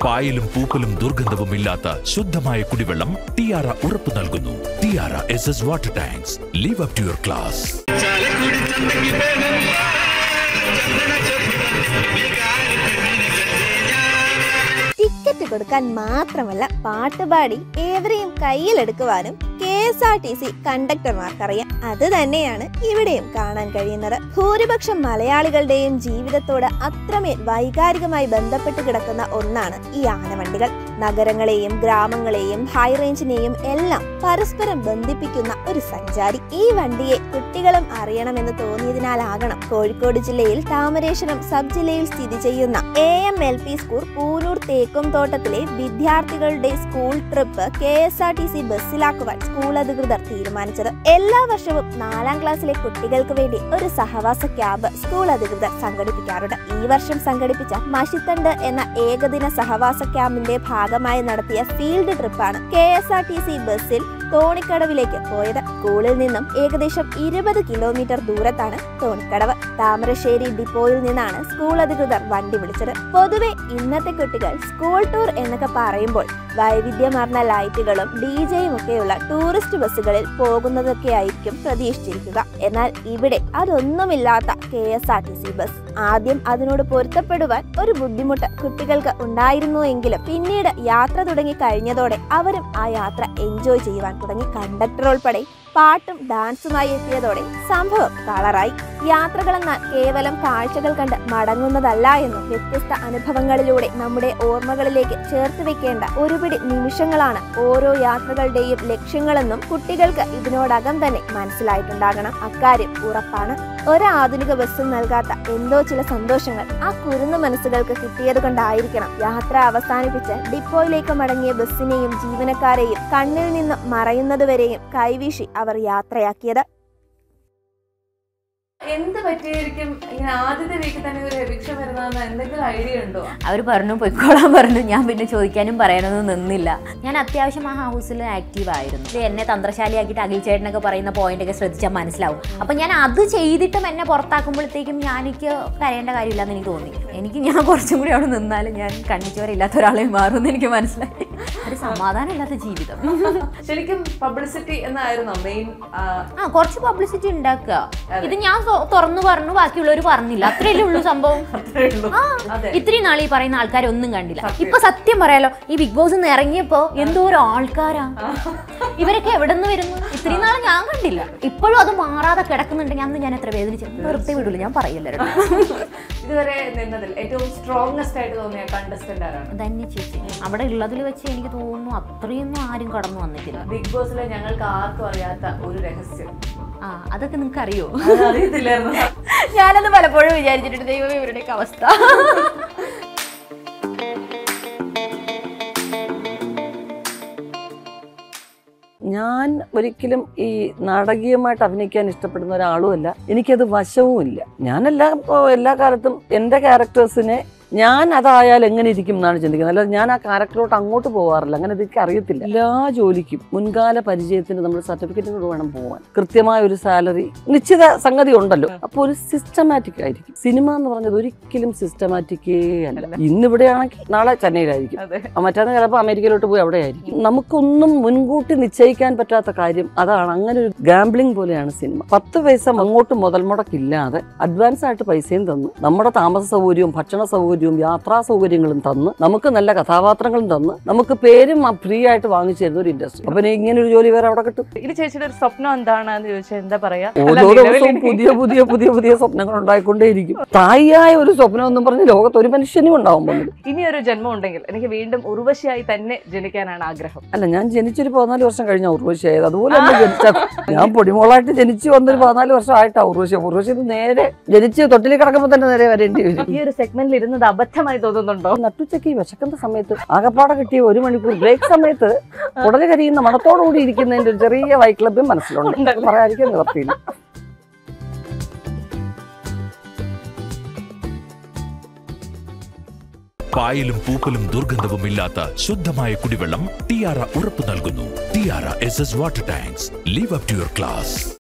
പായലും പൂപ്പലും ദുർഗന്ധവും ഇല്ലാത്ത ശുദ്ധമായ കുടിവെള്ളം ടിയാറ ഉറപ്പു നൽകുന്നു Tiara S S water tanks live up to your class Chalakudy ചന്തയ്ക്ക് ഭേദമില്ല ടിക്കറ്റ് കൊടുക്കാൻ മാത്രമല്ല പാട്ടുപാടി ഏവരെയും കയ്യിലെടുക്കുവാനും K S R T C കണ്ടക്ടർമാർക്കറിയാം അത് തന്നെയാണ് ഇവിടെയും കാണാൻ കഴിയുന്നത് ഭൂരിപക്ഷം മലയാളികളുടെയും ജീവിതത്തോട് അത്രമേൽ വൈകാരികമായി ബന്ധപ്പെട്ട് കിടക്കുന്ന ഒന്നാണ് ഈ ആനവണ്ടികൾ നഗരങ്ങളെയും ഗ്രാമങ്ങളെയും ഹൈറേഞ്ചിനെയും എല്ലാം പരസ്പരം ബന്ധിപ്പിക്കുന്ന ഒരു സഞ്ചാരി ഈ വണ്ടിയെ കുട്ടികളും അറിയണമെന്ന് തോന്നിയതിനാലാകണം കോഴിക്കോട് ജില്ലയിൽ താമരേശ്വരം സബ് ജില്ലയിൽ സ്ഥിതി ചെയ്യുന്ന A M L P school Poonoor തേക്കും തോട്ടത്തിലെ വിദ്യാർത്ഥികളുടെ school trip K S R T C ബസ്സിലാക്കുവാൻ സ്കൂൾ അധികൃതർ തീരുമാനിച്ചത് എല്ലാ വർഷവും നാലാം ക്ലാസ്സിലെ കുട്ടികൾക്ക് വേണ്ടി ഒരു സഹവാസ ക്യാമ്പ് സ്കൂൾ അധികൃതർ സംഘടിപ്പിക്കാറുണ്ട് ഈ വർഷം സംഘടിപ്പിച്ച മഷിത്തണ്ട് എന്ന ഏകദിന സഹവാസ ക്യാമ്പിന്റെ ഭാഗമായി നടത്തിയ ഫീൽഡ് ട്രിപ്പാണ് K S R T C ബസ്സിൽ തോണിക്കടവിലേക്ക് പോയത് സ്കൂളിൽ നിന്നും ഏകദേശം ഇരുപത് കിലോമീറ്റർ ദൂരത്താണ് തോണിക്കടവ് താമരശ്ശേരി ഡിപ്പോയിൽ നിന്നാണ് സ്കൂൾ അധികൃതർ വണ്ടി വിളിച്ചത് പൊതുവെ ഇന്നത്തെ കുട്ടികൾ സ്കൂൾ ടൂർ എന്നൊക്കെ പറയുമ്പോൾ വൈവിധ്യമാർന്ന ലൈറ്റുകളും ഡി ജെയും ഒക്കെയുള്ള ടൂറിസ്റ്റ് ബസ്സുകളിൽ പോകുന്നതൊക്കെയായിരിക്കും പ്രതീക്ഷിച്ചിരിക്കുക എന്നാൽ ഇവിടെ അതൊന്നുമില്ലാത്ത K S R T C bus ആദ്യം അതിനോട് പൊരുത്തപ്പെടുവാൻ ഒരു ബുദ്ധിമുട്ട് കുട്ടികൾക്ക് ഉണ്ടായിരുന്നു എങ്കിലും പിന്നീട് യാത്ര തുടങ്ങി കഴിഞ്ഞതോടെ അവരും ആ യാത്ര എൻജോയ് ചെയ്യുവാൻ തുടങ്ങി കണ്ടക്ടർ ഉൾപ്പെടെ പാട്ടും ഡാൻസുമായി എത്തിയതോടെ സംഭവം കളറായി യാത്രകളെന്നാൽ കേവലം കാഴ്ചകൾ കണ്ട് മടങ്ങുന്നതല്ല എന്നും വ്യത്യസ്ത അനുഭവങ്ങളിലൂടെ നമ്മുടെ ഓർമ്മകളിലേക്ക് ചേർത്ത് വെക്കേണ്ട ഒരുപിടി നിമിഷങ്ങളാണ് ഓരോ യാത്രകളുടെയും ലക്ഷ്യങ്ങളെന്നും കുട്ടികൾക്ക് ഇതിനോടകം തന്നെ മനസ്സിലായിട്ടുണ്ടാകണം അക്കാര്യം ഉറപ്പാണ് ഒരാധുനിക ബസ്സും നൽകാത്ത എന്തോ ചില സന്തോഷങ്ങൾ ആ കുരുന്നു മനസ്സുകൾക്ക് കിട്ടിയത് കൊണ്ടായിരിക്കണം യാത്ര അവസാനിപ്പിച്ച് ഡിപ്പോയിലേക്ക് മടങ്ങിയ ബസ്സിനെയും ജീവനക്കാരെയും കണ്ണിൽ നിന്ന് മറയുന്നതുവരെയും കൈവീശി അവർ യാത്രയാക്കിയത് എന്ത് പറ്റിയായിരിക്കും ഇങ്ങനെ ആദ്യത്തെ വീക്കിൽ തന്നെ ഒരു എവിക്ഷൻ വരുന്നതെന്ന് എന്തെങ്കിലും ഐഡിയ ഉണ്ടോ അവർ പറഞ്ഞു പൊയ്ക്കോളാൻ പറഞ്ഞു ഞാൻ പിന്നെ ചോദിക്കാനും പറയാനൊന്നും നിന്നില്ല ഞാൻ അത്യാവശ്യം ആ ഹൗസിൽ ആക്റ്റീവ് ആയിരുന്നു ഇത് എന്നെ തന്ത്രശാലിയാക്കിയിട്ട് അഖിൽ ചേട്ടനൊക്കെ പറയുന്ന പോയിന്റ് ഒക്കെ ശ്രദ്ധിച്ചാൽ മനസ്സിലാവും അപ്പം ഞാൻ അത് ചെയ്തിട്ടും എന്നെ പുറത്താക്കുമ്പോഴത്തേക്കും ഞാൻ എനിക്ക് കരയേണ്ട കാര്യമില്ലെന്ന് എനിക്ക് തോന്നി എനിക്ക് ഞാൻ കുറച്ചും കൂടി അവിടെ നിന്നാലും ഞാൻ കണ്ണിച്ചോരില്ലാത്ത ഒരാളെ മാറുമെന്ന് എനിക്ക് മനസ്സിലായി ഒരു സമാധാനമില്ലാത്ത ജീവിതം ശരിക്കും പബ്ലിസിറ്റി എന്നായിരുന്നു മെയിൻ ആ കുറച്ച് പബ്ലിസിറ്റി ഉണ്ടാക്കുക ഇത് ഞാൻ തൊ- തുറന്നു പറഞ്ഞു ബാക്കിയുള്ളവർ പറഞ്ഞില്ല അത്രയല്ലേ ഉള്ളൂ സംഭവം ആ, അതെ. ഇത്രയും നാൾ ഈ പറയുന്ന ആൾക്കാരെ ഒന്നും കണ്ടില്ല ഇപ്പൊ സത്യം പറയാലോ ഈ ബിഗ് ബോസ് നിന്ന് ഇറങ്ങിയപ്പോ എന്തോരം ആൾക്കാരാ ഇവരൊക്കെ എവിടെ നിന്ന് വരുന്നു ഇത്രയും നാൾ ഞാൻ കണ്ടില്ല ഇപ്പോഴും അത് മാറാതെ കിടക്കുന്നുണ്ടെങ്കിൽ അന്ന് ഞാൻ എത്ര വേദനിച്ചു വെറുതെ വിടില്ല ഞാൻ പറയില്ല ഇതുവരെ നിന്നതിൽ ഏറ്റവും സ്ട്രോങ്സ്റ്റ് ആയിട്ട് തോന്നിയ കണ്ടസ്റ്റന്റ് ആരാണ് തന്നെ ചേച്ചി അവിടെ ഉള്ളതിൽ വെച്ച് എനിക്ക് തോന്നുന്നു അത്രയൊന്നും ആരും കടന്നു വന്നിട്ടില്ല ബിഗ് ബോസിലെ ഞങ്ങൾക്ക് ആർക്കും അറിയാത്ത ഒരു രഹസ്യം ആ അതൊക്കെ നിങ്ങൾക്ക് അറിയോ അത് അറിയത്തില്ലായിരുന്നു ഞാനത് പലപ്പോഴും വിചാരിച്ചിട്ടുണ്ട് ദൈവമേ ഇവരുടെയൊക്കെ അവസ്ഥ ഞാൻ ഒരിക്കലും ഈ നാടകീയമായിട്ട് അഭിനയിക്കാൻ ഇഷ്ടപ്പെടുന്ന ഒരാളുമല്ല എനിക്കത് വശവുമില്ല ഞാനെല്ലാ ഇപ്പോ എല്ലാ കാലത്തും എൻ്റെ ക്യാരക്ടേഴ്സിനെ ഞാൻ അതായാൽ എങ്ങനെ ഇരിക്കും എന്നാണ് ചിന്തിക്കുന്നത് അല്ലാതെ ഞാൻ ആ ക്യാരക്ടറോട്ട് അങ്ങോട്ട് പോകാറില്ല അങ്ങനെ എനിക്ക് അറിയത്തില്ല എല്ലാ ജോലിക്കും മുൻകാല പരിചയത്തിന് നമ്മൾ സർട്ടിഫിക്കറ്റിനോട് വേണം പോകാൻ കൃത്യമായ ഒരു സാലറി നിശ്ചിത സംഗതി ഉണ്ടല്ലോ അപ്പോൾ ഒരു സിസ്റ്റമാറ്റിക് ആയിരിക്കും സിനിമ എന്ന് പറഞ്ഞത് ഒരിക്കലും സിസ്റ്റമാറ്റിക്കേ അല്ല ഇന്നിവിടെയാണെങ്കിൽ നാളെ ചെന്നൈയിലായിരിക്കും അതെ ആ മറ്റാന്ന് ചിലപ്പോൾ അമേരിക്കയിലോട്ട് പോയി അവിടെ ആയിരിക്കും നമുക്കൊന്നും മുൻകൂട്ടി നിശ്ചയിക്കാൻ പറ്റാത്ത കാര്യം അതാണ് അങ്ങനെ ഒരു ഗാംബ്ലിംഗ് പോലെയാണ് സിനിമ പത്ത് പൈസ അങ്ങോട്ട് മുതൽ മുടക്കില്ലാതെ അഡ്വാൻസ് ആയിട്ട് പൈസയും തന്നു നമ്മുടെ താമസ സൗകര്യവും ഭക്ഷണ സൗകര്യവും യാത്രാ സൗകര്യങ്ങളും തന്ന് നമുക്ക് നല്ല കഥാപാത്രങ്ങളും തന്ന് നമുക്ക് പേരും ഫ്രീ ആയിട്ട് വാങ്ങിച്ചു തരുന്ന ഒരു ഇൻഡസ്ട്രി അപ്പൊ ഇങ്ങനെ ഒരു ജോലി വേറെ അവിടെ കിട്ടും ഇത് ചേച്ചിയുടെ ഒരു സ്വപ്നം എന്താണെന്ന് ചോദിച്ചാൽ എന്താ പറയാ ഓരോ ദിവസവും പുതിയ പുതിയ പുതിയ പുതിയ സ്വപ്നങ്ങൾ ഉണ്ടായിക്കൊണ്ടേയിരിക്കും തായിയായ ഒരു സ്വപ്നം എന്നും പറഞ്ഞ് ലോകത്ത് ഒരു മനുഷ്യനും ഉണ്ടാവും മുന്നിൽ ഇനി ഒരു ജന്മം ഉണ്ടെങ്കിൽ എനിക്ക് വീണ്ടും ഉർവശിയായി തന്നെ ജനിക്കാനാണ് ആഗ്രഹം അല്ല ഞാൻ ജനിച്ചൊരു പതിനാല് വർഷം കഴിഞ്ഞ ഉർവശിയായത് അതുപോലെ തന്നെ ജനിച്ച ഞാൻ പൊടിമോളായിട്ട് ജനിച്ചു വന്നൊരു പതിനാല് വർഷം ആയിട്ടാ ഉർവശി ഉർവശി ഇത് നേരെ ജനിച്ച് തൊട്ടിൽ കിടക്കുമ്പോൾ തന്നെ നേരെ വരേണ്ടി വരും ഈ ഒരു സെഗ്മെന്റിൽ ഇരുന്നത് അബദ്ധമായി തോന്നുന്നുണ്ടോ നട്ടുച്ചയ്ക്ക് ഈ വിശക്കുന്ന സമയത്ത് ആകപ്പാടെ കിട്ടിയ ഒരു മണിക്കൂർ ബ്രേക്ക് സമയത്ത് ഉടനെ കരിയുന്ന മണത്തോടുകൂടി ഇരിക്കുന്നതിന്റെ ഒരു ചെറിയ വൈക്ലഭ്യം മനസ്സിലുണ്ട് അത് പറയാതിരിക്കാൻ നിവർത്തിയില്ല പായലും പൂപ്പലും ദുർഗന്ധവും ഇല്ലാത്ത ശുദ്ധമായ കുടിവെള്ളം ടിയാറ ഉറപ്പു നൽകുന്നു Tiara S S water tanks live up to your class